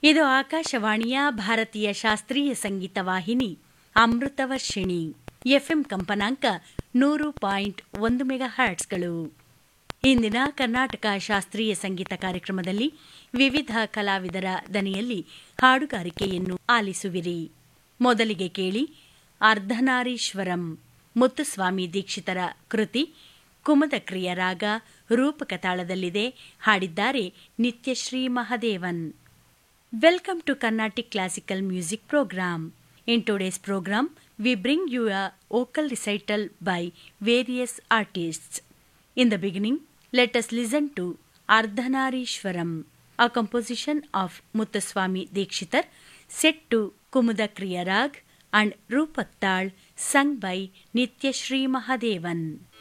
ಇದು ಆಕಾಶವಾಣಿಯ ಭಾರತೀಯ ಶಾಸ್ತ್ರೀಯ ಸಂಗೀತ ವಾಹಿನಿ ಅಮೃತವರ್ಷಿಣಿ ಎಫ್ಎಂ ಕಂಪನಾಂಕ ನೂರು ಪಾಯಿಂಟ್ ಒಂದು ಮೆಗಾ ಹರ್ಟ್ಸ್ಗಳು ಇಂದಿನ ಕರ್ನಾಟಕ ಶಾಸ್ತ್ರೀಯ ಸಂಗೀತ ಕಾರ್ಯಕ್ರಮದಲ್ಲಿ ವಿವಿಧ ಕಲಾವಿದರ ದನಿಯಲ್ಲಿ ಹಾಡುಗಾರಿಕೆಯನ್ನು ಆಲಿಸುವಿರಿ ಮೊದಲಿಗೆ ಕೇಳಿ ಅರ್ಧನಾರೀಶ್ವರಂ ಮುತ್ತುಸ್ವಾಮಿ ದೀಕ್ಷಿತರ ಕೃತಿ ಕುಮದಕ್ರಿಯ ರಾಗ ರೂಪಕ ತಾಳದಲ್ಲಿದೆ ಹಾಡಿದ್ದಾರೆ Nityashree Mahadevan Welcome to Carnatic Classical Music Program. In today's program, we bring you a vocal recital by various artists. In the beginning, let us listen to Ardhanarishwaram, a composition of Muthuswami Dikshitar set to Kumudakriya Rag and Rupattal sung by Nityashri Mahadevan.